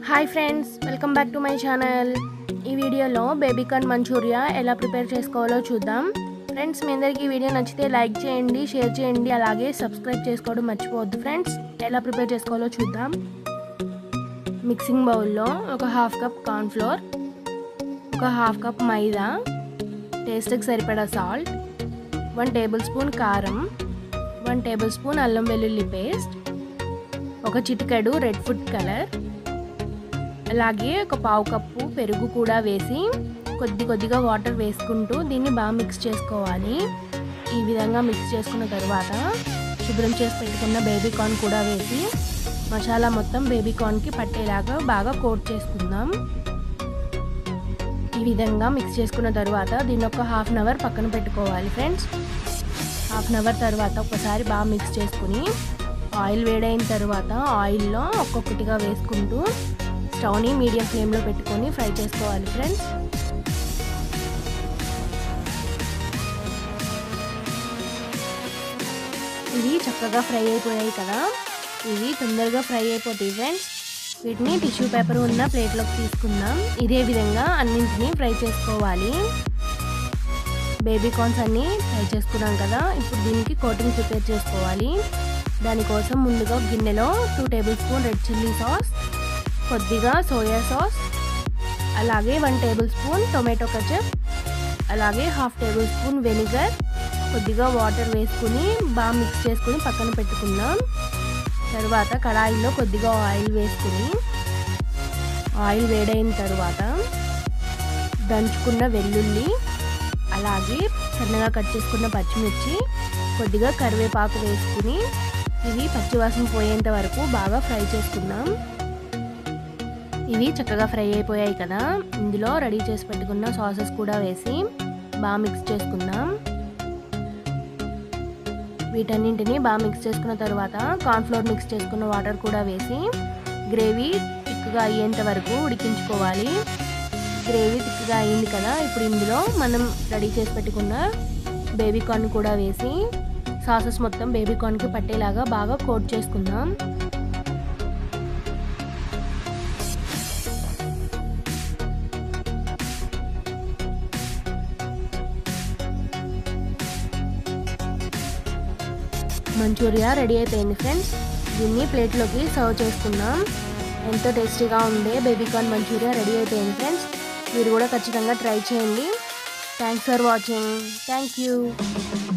hi friends welcome back to my channel ఈ వీడియోలో baby corn Manchuria ఎలా ప్రిపేర్ చేసుకోవాలో చూద్దాం ఫ్రెండ్స్ మీ అందరికీ ఈ వీడియో నచ్చితే లైక్ చేయండి షేర్ చేయండి అలాగే సబ్స్క్రైబ్ చేసుకోవడం మర్చిపోవద్దు ఫ్రెండ్స్ ఎలా ప్రిపేర్ చేసుకోవాలో చూద్దాం మిక్సింగ్ బౌల్లో ఒక హాఫ్ కప్ కార్న్ఫ్లోర్ ఒక హాఫ్ కప్ మైదా టేస్ట్కి సరిపడా సాల్ట్ వన్ టేబుల్ స్పూన్ కారం వన్ టేబుల్ స్పూన్ అల్లం వెల్లుల్లి పేస్ట్ ఒక చిటికెడు రెడ్ ఫుడ్ కలర్ అలాగే ఒక పావు కప్పు పెరుగు కూడా వేసి కొద్ది కొద్దిగా వాటర్ వేసుకుంటూ దీన్ని బాగా మిక్స్ చేసుకోవాలి ఈ విధంగా మిక్స్ చేసుకున్న తర్వాత శుభ్రం చేసి పెట్టుకున్న బేబీ కార్న్ కూడా వేసి మసాలా మొత్తం బేబీ కార్న్కి పట్టేలాగా బాగా కోట్ చేసుకుందాం ఈ విధంగా మిక్స్ చేసుకున్న తర్వాత దీన్ని ఒక హాఫ్ అన్ అవర్ పక్కన పెట్టుకోవాలి ఫ్రెండ్స్ హాఫ్ అన్ అవర్ తర్వాత ఒకసారి బాగా మిక్స్ చేసుకుని ఆయిల్ వేడైన తర్వాత ఆయిల్లో ఒక్కొక్కటిగా వేసుకుంటూ స్టవ్ని మీడియం ఫ్లేమ్లో పెట్టుకొని ఫ్రై చేసుకోవాలి ఫ్రెండ్స్ ఇవి చక్కగా ఫ్రై అయిపోయాయి కదా ఇవి తొందరగా ఫ్రై అయిపోతాయి ఫ్రెండ్స్ వీటిని టిష్యూ పేపర్ ఉన్న ప్లేట్లోకి తీసుకుందాం ఇదే విధంగా అన్నింటినీ ఫ్రై చేసుకోవాలి బేబీ కార్న్స్ అన్నీ ఫ్రై చేసుకున్నాం కదా ఇప్పుడు దీనికి కోటింగ్ ప్రిపేర్ చేసుకోవాలి దానికోసం ముందుగా గిన్నెలో two tablespoon red chilli sauce కొద్దిగా సోయా సాస్ అలాగే one tablespoon tomato ketchup అలాగే హాఫ్ టేబుల్ స్పూన్ వెనిగర్ కొద్దిగా వాటర్ వేసుకుని బాగా మిక్స్ చేసుకుని పక్కన పెట్టుకుందాం తర్వాత కడాయిలో కొద్దిగా ఆయిల్ వేసుకుని ఆయిల్ వేడైన తర్వాత దంచుకున్న వెల్లుల్లి అలాగే సన్నగా కట్ చేసుకున్న పచ్చిమిర్చి కొద్దిగా కరివేపాకు వేసుకుని ఇవి పచ్చివాసన పోయేంత వరకు బాగా ఫ్రై చేసుకుందాం ఇవి చక్కగా ఫ్రై అయిపోయాయి కదా ఇందులో రెడీ చేసి పెట్టుకున్న సాసెస్ కూడా వేసి బాగా మిక్స్ చేసుకుందాం వీటన్నింటిని బాగా మిక్స్ చేసుకున్న తర్వాత కార్న్ఫ్లోర్ మిక్స్ చేసుకున్న వాటర్ కూడా వేసి గ్రేవీ థిక్గా అయ్యేంత వరకు ఉడికించుకోవాలి గ్రేవీ థిక్గా అయింది కదా ఇప్పుడు ఇందులో మనం రెడీ చేసి పెట్టుకున్న బేబీ కార్న్ కూడా వేసి సాసెస్ మొత్తం బేబీ కార్న్కి పట్టేలాగా బాగా కోట్ చేసుకుందాం మంచూరియా రెడీ అయిపోయింది ఫ్రెండ్స్ దీన్ని ప్లేట్లోకి సర్వ్ చేసుకుందాం ఎంతో టేస్టీగా ఉండే బేబీకార్న్ మంచూరియా రెడీ అయిపోయింది ఫ్రెండ్స్ మీరు కూడా ఖచ్చితంగా ట్రై చేయండి thanks for watching thank you